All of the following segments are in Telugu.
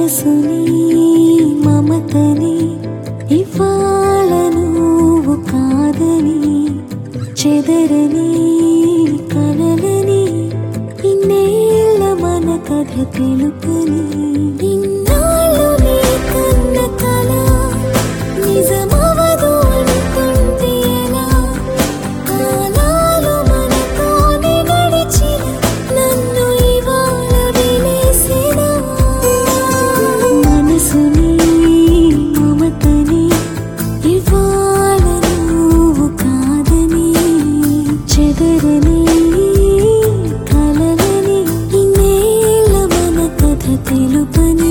మనసుని మమతని ఇవాళ నువ్వు కాదని చెదరని కలలని ఇన్నేళ్ళ మన కథ తెలుపని ఇన్నాళ్ళు నీ కన్న కల నిజమవదు అనుకుంటే ఎలా కాలాలు మనతోనే నడిచిన నన్ను ఇవాళ వినేసిన మనసుని మమతని ఇవాళ నువ్వు కాదని చెదరని కలలని ఇన్నేళ్ళ మన కథ తెలుపని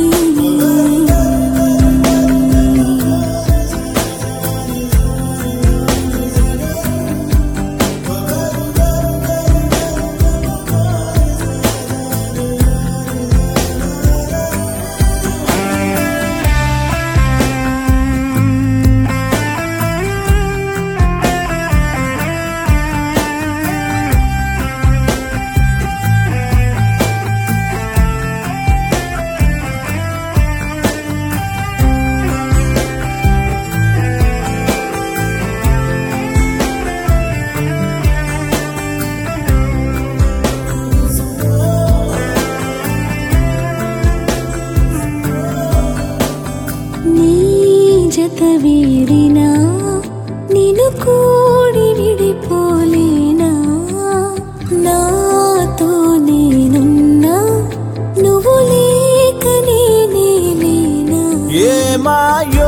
నీ జత వీడినా నిన్ను కూడి విడిపోలేనా నాతో నేనున్నా నువ్వు లేక నేనే లేనా ఏమాయో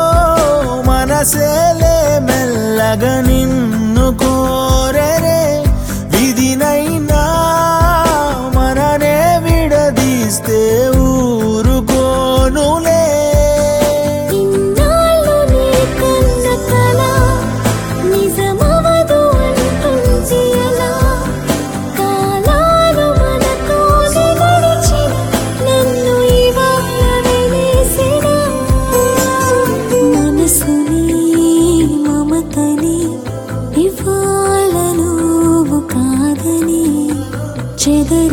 మనసేలే మెల్లగా నిన్ను కోరరే విధినైనా మననే విడదీస్తే ఊరుకోనులే ఇన్నాళ్ళు నీ కన్న కల నిజమవదు అనుకుంటే ఎలా కాలాలు మనతోనే నడిచిన నన్ను ఇవాళ వినేసిన మనసుని మమతని ఇవాళ నువ్వు కాదని చెదరని